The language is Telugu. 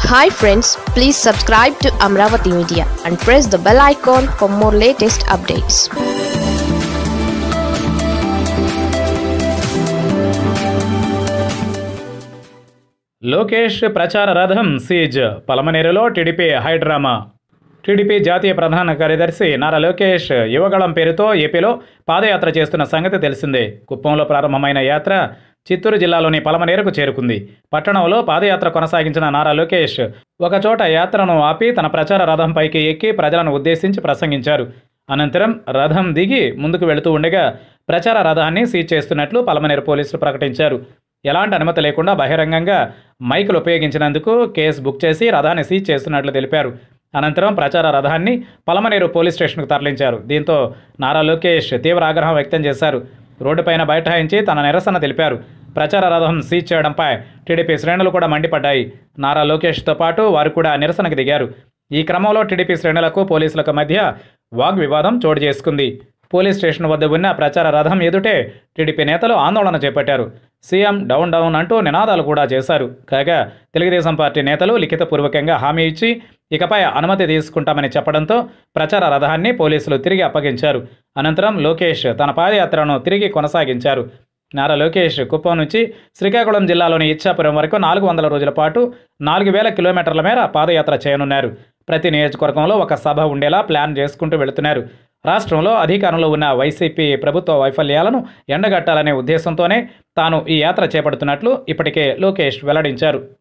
hi friends please subscribe to Amaravati media and press the bell icon for more latest updates Lokesh ప్రచార రథం సీజ్ పలమనేరులో టీడీపీ హైడ్రామా టీడీపీ జాతీయ ప్రధాన కార్యదర్శి నారా లోకేష్ యువగళం పేరుతో ఏపీలో పాదయాత్ర చేస్తున్న సంగతి తెలిసిందే కుప్పంలో ప్రారంభమైన యాత్ర చిత్తూరు జిల్లాలోని పలమనేరుకు చేరుకుంది పట్టణంలో పాదయాత్ర కొనసాగించిన నారా లోకేష్ ఒకచోట యాత్రను ఆపి తన ప్రచార రథంపైకి ఎక్కి ప్రజలను ఉద్దేశించి ప్రసంగించారు అనంతరం రథం దిగి ముందుకు వెళుతూ ఉండగా ప్రచార రథాన్ని సీజ్ చేస్తున్నట్లు పలమనేరు పోలీసులు ప్రకటించారు ఎలాంటి అనుమతి లేకుండా బహిరంగంగా మైకులు ఉపయోగించినందుకు కేసు బుక్ చేసి రథాన్ని సీజ్ చేస్తున్నట్లు తెలిపారు అనంతరం ప్రచార రథాన్ని పలమనేరు పోలీస్ స్టేషన్కు తరలించారు దీంతో నారా లోకేష్ తీవ్ర ఆగ్రహం వ్యక్తం చేశారు రోడ్డుపైన బైఠాయించి తన నిరసన తెలిపారు ప్రచార రథం సీజ్ చేయడంపై టీడీపీ శ్రేణులు కూడా మండిపడ్డాయి నారా లోకేష్తో పాటు వారు కూడా నిరసనకు దిగారు ఈ క్రమంలో టీడీపీ శ్రేణులకు పోలీసులకు మధ్య వాగ్వివాదం చోటు చేసుకుంది పోలీస్ స్టేషన్ వద్ద ఉన్న ప్రచార రథం ఎదుటే టీడీపీ నేతలు ఆందోళన చేపట్టారు సీఎం డౌన్ డౌన్ అంటూ నినాదాలు కూడా చేశారు కాగా తెలుగుదేశం పార్టీ నేతలు లిఖితపూర్వకంగా హామీ ఇచ్చి ఇకపై అనుమతి తీసుకుంటామని చెప్పడంతో ప్రచార రథాన్ని పోలీసులు తిరిగి అప్పగించారు అనంతరం లోకేష్ తన పాదయాత్రను తిరిగి కొనసాగించారు నారా లోకేష్ కుప్పం నుంచి శ్రీకాకుళం జిల్లాలోని ఇచ్చాపురం వరకు నాలుగు వందల రోజుల పాటు నాలుగు వేల కిలోమీటర్ల మేర పాదయాత్ర చేయనున్నారు ప్రతి నియోజకవర్గంలో ఒక సభ ఉండేలా ప్లాన్ చేసుకుంటూ వెళుతున్నారు రాష్ట్రంలో అధికారంలో ఉన్న వైసీపీ ప్రభుత్వ వైఫల్యాలను ఎండగట్టాలనే ఉద్దేశంతోనే తాను ఈ యాత్ర చేపడుతున్నట్లు ఇప్పటికే లోకేష్ వెల్లడించారు